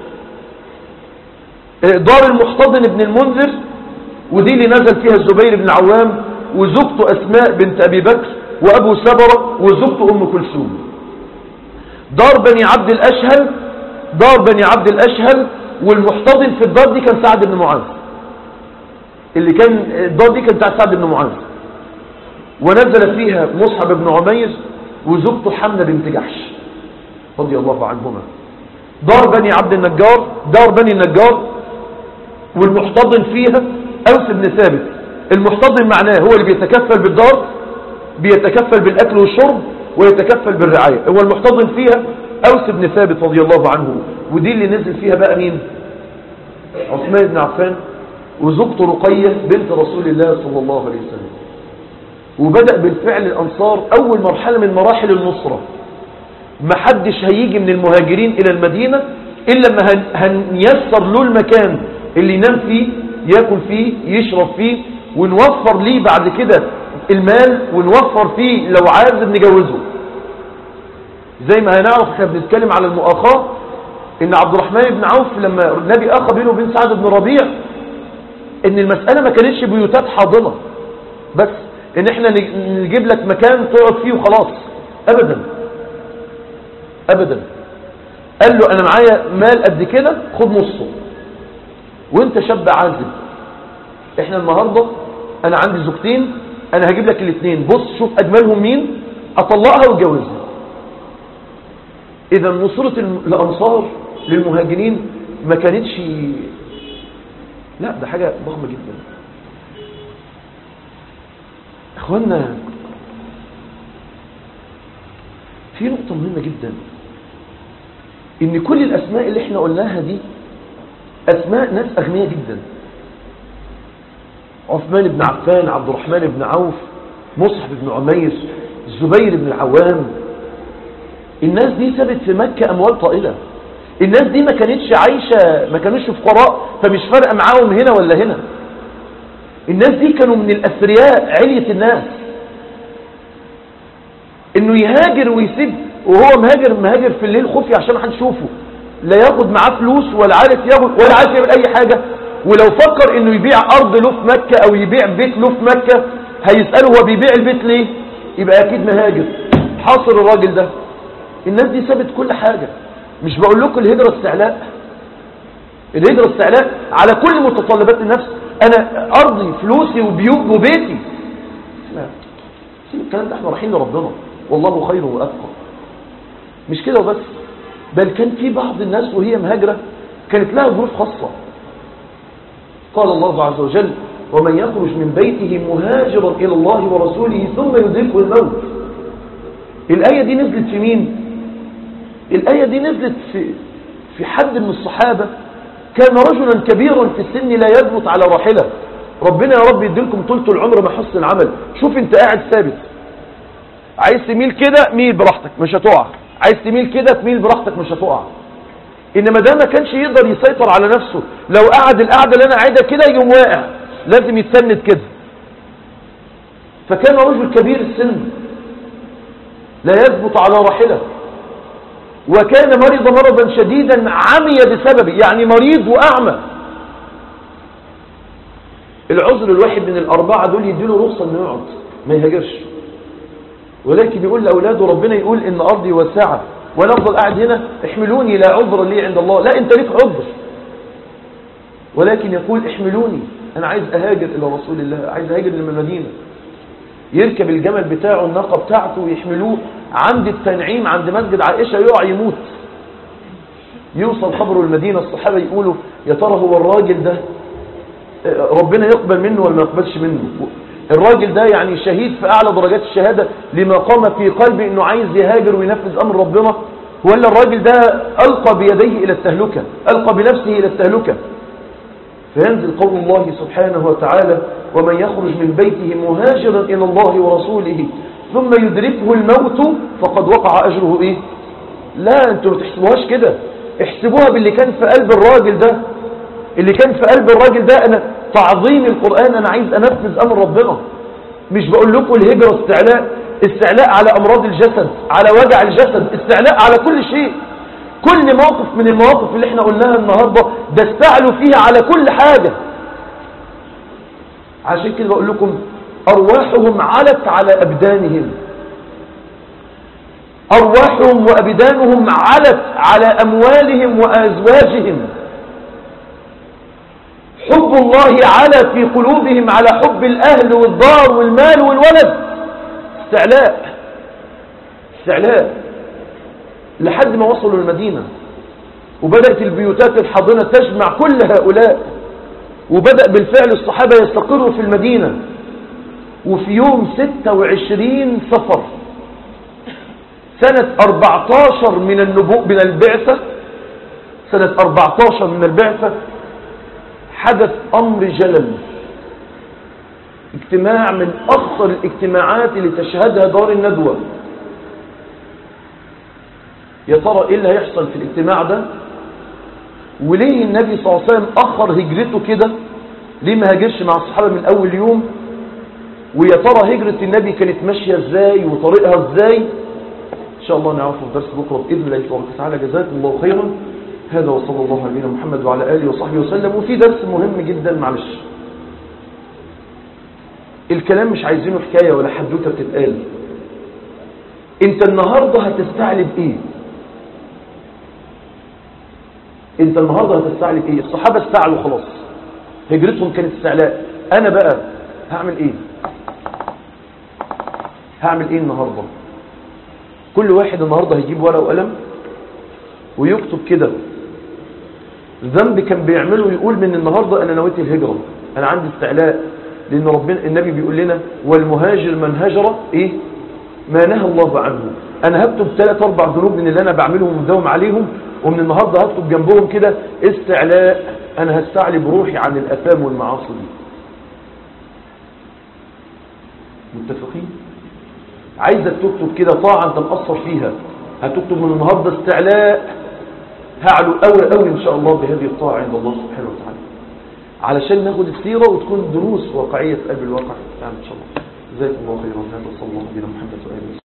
دار المحتضن بن المنذر ودي اللي نزل فيها الزبير بن عوام وزوجته أسماء بنت أبي بكر وأبو سبرة وزوجته أم كلثوم دار بني عبد الأشهل دار بني عبد الأشهل والمحتضن في الدار دي كان سعد بن معاذ اللي كان الدار دي كان بتاع سعد بن معاذ ونزل فيها مصعب بن عمير وزوجته حمنة بنت جحش رضي الله عنهما دار بني عبد النجار دار بني النجار والمحتضن فيها أوس بن ثابت المحتضن معناه هو اللي بيتكفل بالدار بيتكفل بالأكل والشرب ويتكفل بالرعاية هو المحتضن فيها أوس بن ثابت رضي الله عنه ودي اللي نزل فيها بقى مين عثمان بن عفان وزوجته رقية بنت رسول الله صلى الله عليه وسلم وبدأ بالفعل الأنصار أول مرحلة من مراحل النصرة ما حدش هيجي من المهاجرين إلى المدينة إلا ما هنيسر له المكان اللي ينام فيه ياكل فيه يشرب فيه ونوفر ليه بعد كده المال ونوفر فيه لو عايز نجوزه زي ما هنعرف احنا بنتكلم على المؤاخاة ان عبد الرحمن بن عوف لما النبي اخى بينه وبين سعد بن ربيع ان المسألة ما كانتش بيوتات حاضنة بس ان احنا نجيب لك مكان تقعد فيه وخلاص ابدا ابدا قال له انا معايا مال قد كده خد نصه وانت شاب عازب احنا النهاردة انا عندي زوجتين انا هجيب لك الاثنين بص شوف اجملهم مين اطلقها واتجوزها اذا نصرة الانصار للمهاجرين ما كانتش لا ده حاجة ضخمة جدا اخوانا في نقطة مهمة جدا ان كل الاسماء اللي احنا قلناها دي اسماء ناس اغنياء جدا عثمان بن عفان عبد الرحمن بن عوف مصعب بن عمير الزبير بن العوام الناس دي سابت في مكة اموال طائلة الناس دي ما كانتش عايشة ما كانوش فقراء فمش فارقة معاهم هنا ولا هنا الناس دي كانوا من الاثرياء علية الناس انه يهاجر ويسيب وهو مهاجر مهاجر في الليل خفي عشان ما حد يشوفه لا ياخد معاه فلوس ولا عارف ياخد ولا عارف يعمل اي حاجة ولو فكر انه يبيع ارض له في مكة او يبيع بيت له في مكة هيسأله هو بيبيع البيت ليه يبقى اكيد مهاجر حاصر الراجل ده الناس دي سابت كل حاجة مش بقول لكم الهجرة استعلاء الهجرة استعلاء على كل متطلبات النفس انا ارضي فلوسي وبيوت وبيتي لا سيب الكلام ده احنا رايحين لربنا والله خير وابقى مش كده وبس بل كان في بعض الناس وهي مهاجرة كانت لها ظروف خاصة قال الله عز وجل ومن يخرج من بيته مهاجرا إلى الله ورسوله ثم يدركه الموت الآية دي نزلت في مين الآية دي نزلت في, في حد من الصحابة كان رجلا كبيرا في السن لا يثبت على راحلة ربنا يا رب يديلكم طولة العمر ما حسن العمل شوف انت قاعد ثابت عايز تميل كده ميل براحتك مش هتقع عايز تميل كده تميل براحتك مش هتقع انما ده ما كانش يقدر يسيطر على نفسه لو قعد القعده اللي انا قاعدها كده يقوم واقع لازم يتسند كده فكان رجل كبير السن لا يثبت على راحله وكان مريض مرضا شديدا عمي بسببه يعني مريض واعمى العذر الواحد من الاربعه دول يديله رخصه انه يقعد ما يهاجرش ولكن يقول لاولاده ربنا يقول ان ارضي واسعه وانا افضل قاعد هنا احملوني لا عذر لي عند الله لا انت ليك عذر ولكن يقول احملوني انا عايز اهاجر الى رسول الله عايز اهاجر للمدينه يركب الجمل بتاعه الناقه بتاعته ويحملوه عند التنعيم عند مسجد عائشه يقع يموت يوصل خبره المدينه الصحابه يقولوا يا ترى هو الراجل ده ربنا يقبل منه ولا ما يقبلش منه الراجل ده يعني شهيد في أعلى درجات الشهادة لما قام في قلبه أنه عايز يهاجر وينفذ أمر ربنا ولا الراجل ده ألقى بيديه إلى التهلكة ألقى بنفسه إلى التهلكة فينزل قول الله سبحانه وتعالى ومن يخرج من بيته مهاجرا إلى الله ورسوله ثم يدركه الموت فقد وقع أجره إيه لا أنتوا ما تحسبوهاش كده احسبوها باللي كان في قلب الراجل ده اللي كان في قلب الراجل ده أنا تعظيم القرآن أنا عايز أنفذ أمر ربنا مش بقول لكم الهجرة استعلاء استعلاء على أمراض الجسد على وجع الجسد استعلاء على كل شيء كل موقف من المواقف اللي احنا قلناها النهاردة ده استعلوا فيها على كل حاجة عشان كده بقول لكم أرواحهم علت على أبدانهم أرواحهم وأبدانهم علت على أموالهم وأزواجهم حب الله على في قلوبهم على حب الأهل والدار والمال والولد استعلاء استعلاء لحد ما وصلوا المدينة وبدأت البيوتات الحاضنة تجمع كل هؤلاء وبدأ بالفعل الصحابة يستقروا في المدينة وفي يوم 26 صفر سنة 14 من النبوء من البعثة سنة 14 من البعثة حدث أمر جلل اجتماع من أخطر الاجتماعات اللي تشهدها دار الندوة يا ترى ايه اللي هيحصل في الاجتماع ده وليه النبي صلى الله عليه وسلم أخر هجرته كده ليه ما هاجرش مع الصحابة من أول يوم ويا ترى هجرة النبي كانت ماشية ازاي وطريقها ازاي ان شاء الله نعرفه في درس بكرة بإذن الله تبارك وتعالى جزاكم الله خيرا هذا وصلى الله على نبينا محمد وعلى آله وصحبه وسلم وفي درس مهم جدا معلش الكلام مش عايزينه حكاية ولا حدوتة بتتقال انت النهاردة هتستعلب ايه انت النهاردة هتستعلب ايه الصحابة استعلوا خلاص هجرتهم كانت استعلاء انا بقى هعمل ايه هعمل ايه النهاردة كل واحد النهاردة هيجيب ورقة وقلم ويكتب كده ذنب كان بيعمله يقول من النهاردة انا نويت الهجرة انا عندي استعلاء لان ربنا النبي بيقول لنا والمهاجر من هجر ايه ما نهى الله عنه انا هكتب ثلاث اربع ذنوب من اللي انا بعملهم ومداوم عليهم ومن النهاردة هكتب جنبهم كده استعلاء انا هستعلب روحي عن الاثام والمعاصي دي متفقين عايزك تكتب كده طاعة انت مقصر فيها هتكتب من النهاردة استعلاء هعلو قوي قوي ان شاء الله بهذه الطاعة عند الله سبحانه وتعالى علشان ناخد السيرة وتكون دروس واقعية في قلب الواقع يعني ان شاء الله جزاكم الله خيرا هذا صلى الله عليه محمد وآله